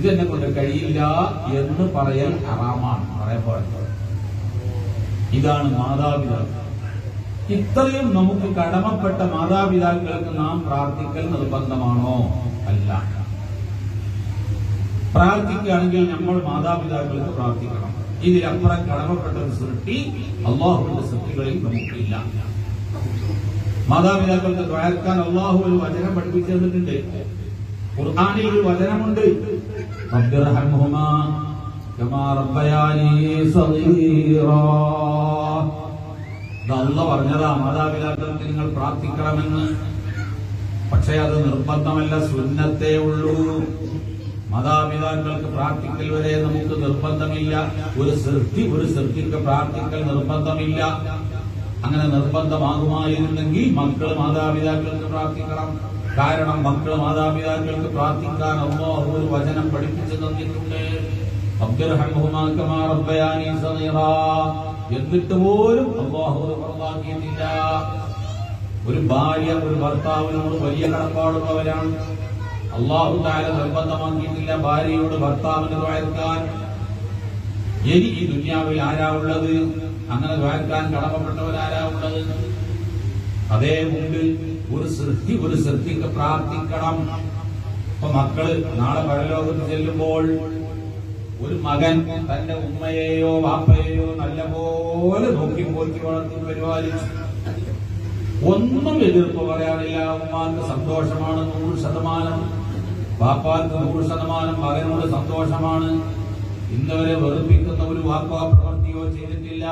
ഇതെന്നെ കൊണ്ട് കഴിയില്ല എന്ന് പറയൽ ഹറാമാണ് പറയാൻ പാടില്ല ഇതാണ് മാതാപിതാക്കൾ ഇത്രയും നമുക്ക് കടമപ്പെട്ട മാതാപിതാക്കൾക്ക് നാം പ്രാർത്ഥിക്കൽ നിർബന്ധമാണോ അല്ല പ്രാർത്ഥിക്കുകയാണെങ്കിൽ നമ്മൾ മാതാപിതാക്കൾക്ക് പ്രാർത്ഥിക്കണം ഇതിലപ്പുറം കടമപ്പെട്ട ഒരു സൃഷ്ടി അള്ളാഹുവിന്റെ സൃഷ്ടികളിൽ നമുക്കില്ല മാതാപിതാക്കൾക്ക് ദ്വാരക്കാൻ അള്ളാഹു ഒരു വചനം പഠിപ്പിച്ചു തന്നിട്ടുണ്ട് ഖുർആാനിൽ ഒരു വചനമുണ്ട് റബ്ബിർഹംഹുമാ കമാ റബ്ബയാനി സഗീറാ ഇത് അള്ള പറഞ്ഞതാ മാതാപിതാക്കൾക്ക് നിങ്ങൾ പ്രാർത്ഥിക്കണമെന്ന് പക്ഷേ അത് നിർബന്ധമല്ല സുന്നത്തേ ഉള്ളൂ മാതാപിതാക്കൾക്ക് പ്രാർത്ഥിക്കൽ വരെ നമുക്ക് നിർബന്ധമില്ല ഒരു സൃഷ്ടി ഒരു സൃഷ്ടിക്ക് പ്രാർത്ഥിക്കൽ നിർബന്ധമില്ല അങ്ങനെ നിർബന്ധമാകുമായിരുന്നെങ്കിൽ മക്കൾ മാതാപിതാക്കൾക്ക് പ്രാർത്ഥിക്കണം കാരണം മക്കൾ മാതാപിതാക്കൾക്ക് പ്രാർത്ഥിക്കാൻ അള്ളാഹു ഒരു വചനം പഠിപ്പിച്ചു തന്നിട്ടുണ്ട് റബ്ബിർഹംഹുമാ കമാ റബ്ബയാനി സഗീറാ. എന്നിട്ട് പോലും അള്ളാഹു അത് പുറത്താക്കിയിട്ടില്ല ഒരു ഭാര്യ ഒരു ഭർത്താവിനോട് വലിയ കടപ്പാടുള്ളവരാണ് അള്ളാഹു താല നിർബന്ധമാക്കിയിട്ടില്ല ഭാര്യയോട് ഭർത്താവിന് വഴക്കാൻ ഇനി ഈ ദുന്യാവിൽ ആരാ ഉള്ളത് അങ്ങനെ വഴക്കാൻ കടമപ്പെട്ടവരാരാ ഉള്ളത് അതേ മുണ്ട് ഒരു സൃഷ്ടി ഒരു സൃഷ്ടിക്ക് പ്രാർത്ഥിക്കണം അപ്പൊ മക്കള് നാളെ പരലോകത്ത് ചെല്ലുമ്പോൾ ഒരു മകൻ തന്റെ ഉമ്മയെയോ വാപ്പയെയോ നല്ലപോലെ നോക്കി പോറ്റി വളർത്തി പരിപാലിച്ചു ഒന്നും എതിർപ്പ് പറയാനില്ല ഉമ്മാക്ക് സന്തോഷമാണ് നൂറ് ശതമാനം വാപ്പാക്ക് നൂറ് ശതമാനം മകനോട് സന്തോഷമാണ് ഇന്നവരെ വെറുപ്പിക്കുന്ന ഒരു വാക്കോ പ്രവൃത്തിയോ ചെയ്തിട്ടില്ല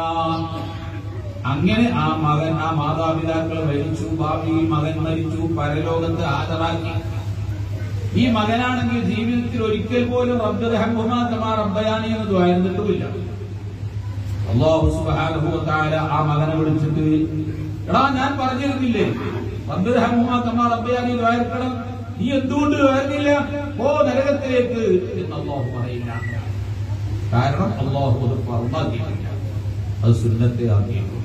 അങ്ങനെ ആ മകൻ ആ മാതാപിതാക്കൾ മരിച്ചു ഭാവിയിൽ മകൻ മരിച്ചു പരലോകത്ത് ഹാജരാക്കി ഈ മകനാണെങ്കിൽ ജീവിതത്തിൽ ഒരിക്കൽ പോലും റബ്ബുമാ റബ്ബയാനി എന്ന് ദ്വാരുന്നിട്ടുമില്ല അള്ളാഹു സുബ്ഹാനഹു വ തആല ആ മകനെ വിളിച്ചിട്ട് എടാ ഞാൻ പറഞ്ഞിരുന്നില്ലേ റബ്ബുമാ കമാ റബ്ബയാനി ദ്വാരക്കണം നീ എന്തുകൊണ്ട് ദ്വാരുന്നില്ല ഓ നരകത്തിലേക്ക് എന്ന് അള്ളാഹു പറയില്ല കാരണം അള്ളാഹു അത് ഫർദാക്കിയിട്ടില്ല അത് സുന്നത്തെ ആക്കിയിട്ടുണ്ട്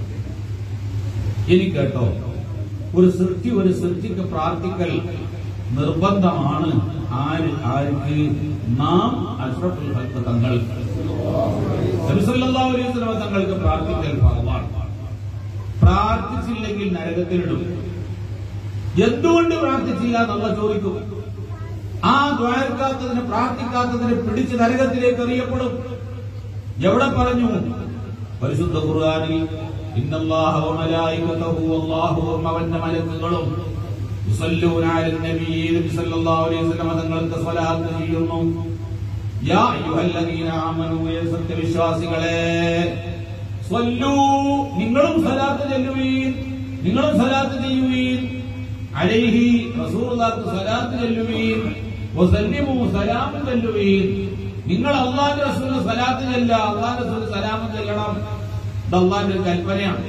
ഇനി കേട്ടോ ഒരു സൃഷ്ടി ഒരു സൃഷ്ടിക്ക് പ്രാർത്ഥിക്കൽ നിർബന്ധമാണ് ആര് ആർക്ക് നാം അഷ്റഫുൽ ഹൽക്ക് തങ്ങൾക്ക് നബി സല്ലല്ലാഹു അലൈഹി വസല്ലം തങ്ങൾക്ക് പ്രാർത്ഥിക്കൽ ഫർദാണ് പ്രാർത്ഥിച്ചില്ലെങ്കിൽ നരകത്തിലിടും എന്തുകൊണ്ട് പ്രാർത്ഥിച്ചില്ല എന്നുള്ള ചോദിക്കും ആ ദ്വാരക്കാത്തതിന് പ്രാർത്ഥിക്കാത്തതിന് പിടിച്ച് നരകത്തിലേക്ക് എറിയപ്പെടും എവിടെ പറഞ്ഞു പരിശുദ്ധ ഖുർആനിൽ ഇന്നല്ലാഹ വ മലായികതഹു അല്ലാഹുവും അവന്റെ മലക്കുകളും യുസല്ലൂന അലൻ നബി നബി സല്ലല്ലാഹു അലൈഹി വസല്ലം തങ്ങൾക്ക് സ്വലാത്ത് ചെയ്യുന്നു യാ അയ്യുഹല്ലദീന ആമനൂ യ സത്യവിശ്വാസികളെ സ്വല്ലൂ നിങ്ങളും സ്വലാത്ത് ചെല്ലുവീൻ നിങ്ങളും സ്വലാത്ത് ചെയ്യുവീൻ അലൈഹി റസൂലുള്ളാഹിക്ക് സ്വലാത്ത് ചെല്ലുവീൻ വസല്ലിമു സലാം ചെല്ലുവീൻ നിങ്ങൾ അള്ളാന്റെ റസൂലിന് സലാത്ത് ചെല്ല അള്ളാന്റെ റസൂൽ സലാം ചെല്ലണം ഇത് അള്ളാന്റെ ഒരു കൽപ്പനയാണ്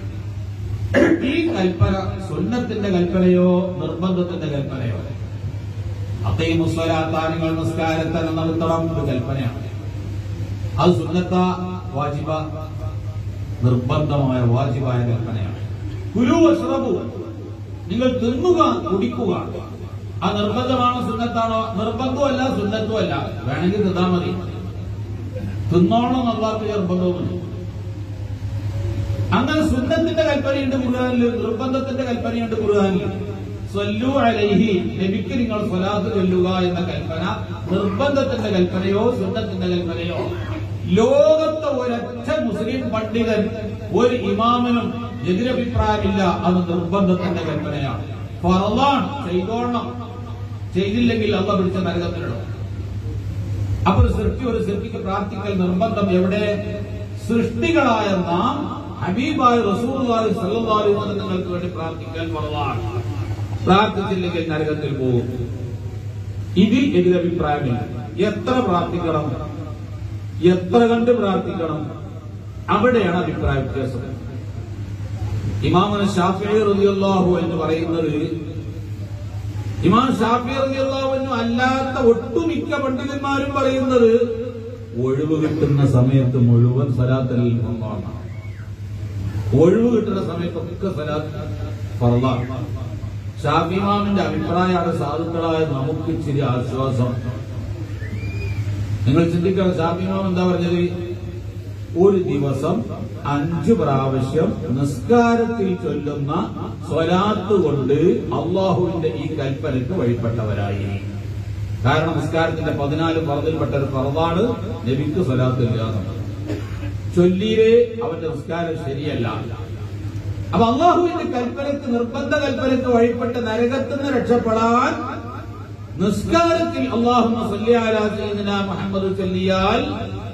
ഈ കൽപ്പന സുന്നത്തിന്റെ കൽപ്പനയോ നിർബന്ധത്തിന്റെ കൽപ്പനയോ അത്തൈമുസ്വലാത്താനുകൾ നിസ്കാരത്തെ നടത്തണം ഒരു കൽപ്പനയാണ് അത് സുന്നത്ത വാജിബ നിർബന്ധമായ വാജിബായ കൽപ്പനയാണ് കുരു അശ്രബു നിങ്ങൾ തിന്നുക കുടിക്കുക ആ നിർബന്ധമാണോ സുന്നത്താണോ നിർബന്ധമല്ല സുന്നത്തുമല്ല വേണമെങ്കിൽ തിന്നാ മതി തിന്നോണം അള്ളാഹ് നിർബന്ധവുമില്ല അങ്ങനെ സുന്നത്തിന്റെ കൽപ്പനയുണ്ട് ഖുർആനിൽ നിർബന്ധത്തിന്റെ കൽപ്പനയുണ്ട് ഖുർആനിൽ സ്വല്ലു അലൈഹി നബിക്ക് നിങ്ങൾ സ്വലാത്ത് ചൊല്ലുക എന്ന കൽപ്പന നിർബന്ധത്തിന്റെ കൽപ്പനയോ സുന്നത്തിന്റെ കൽപ്പനയോ ലോകത്തെ ഒരൊറ്റ മുസ്ലിം പണ്ഡിതൻ ഒരു ഇമാമിനും എതിരഭിപ്രായമില്ല അത് നിർബന്ധത്തിന്റെ കൽപ്പനയാണ് ഫറലാണ് ചെയ്തോളണം ചെയ്തില്ലെങ്കിൽ അള്ള പിടിച്ച നരകത്തിലിടും അപ്പൊ ഒരു സൃഷ്ടി ഒരു സൃഷ്ടിക്ക് പ്രാർത്ഥിക്കൽ നിർബന്ധം എവിടെ സൃഷ്ടികളായ നാം ഹബീബായ റസൂലുള്ളാഹി സ്വല്ലല്ലാഹു അലൈഹി വസല്ലം നിങ്ങൾക്ക് വേണ്ടി പ്രാർത്ഥിക്കാൻ ഫറലാണ് പ്രാർത്ഥിച്ചില്ലെങ്കിൽ നരകത്തിൽ പോകും ഇതിൽ എതിരഭിപ്രായമില്ല എത്ര പ്രാർത്ഥിക്കണം എത്ര കണ്ട് പ്രാർത്ഥിക്കണം അവിടെയാണ് അഭിപ്രായ വ്യത്യാസം ഇമാമന ഷാഫി റളിയല്ലാഹു എന്ന് പറയുന്നത് ഇമാം ഷാഫി റളിയല്ലാഹു അൻഹു അല്ലാത്ത ഒട്ടുമിക്ക പണ്ഡിതന്മാരും പറയുന്നത് ഒഴിവ് കിട്ടുന്ന സമയത്ത് മുഴുവൻ സലാത്തൽ ഫർളാണ് ഒഴിവ് കിട്ടുന്ന സമയത്തൊക്കെ സലാത്ത് ഫർളാണ് ഷാഫി ഇമാമിന്റെ അഭിപ്രായമാണ് സാധുക്കളായ നമുക്ക് ഇച്ചിരി ആശ്വാസം നിങ്ങൾ ചിന്തിക്കണം ഷാഫിമാം എന്താ പറഞ്ഞത് ഒരു ദിവസം അഞ്ചു പ്രാവശ്യം നിസ്കാരത്തിൽ ചൊല്ലുന്ന സ്വലാത്ത് കൊണ്ട് അള്ളാഹുവിന്റെ ഈ കൽപ്പനയ്ക്ക് വഴിപ്പെട്ടവരായി കാരണം നിസ്കാരത്തിന്റെ പതിനാല് പറതിൽപ്പെട്ട ഒരു പറതാണ് നബിക്ക് സ്വലാത്ത് ഇല്ലാന്നുള്ളത് ചൊല്ലിയിലേ അവന്റെ നിസ്കാരം ശരിയല്ല അപ്പൊ അള്ളാഹുവിന്റെ കൽപ്പനക്ക് നിർബന്ധ കൽപ്പനക്ക് വഴിപ്പെട്ട് നരകത്തിൽ നിന്ന് രക്ഷപ്പെടാൻ നിസ്കാരത്തിൽ അള്ളാഹു മുഹമ്മദ് ചൊല്ലിയാൽ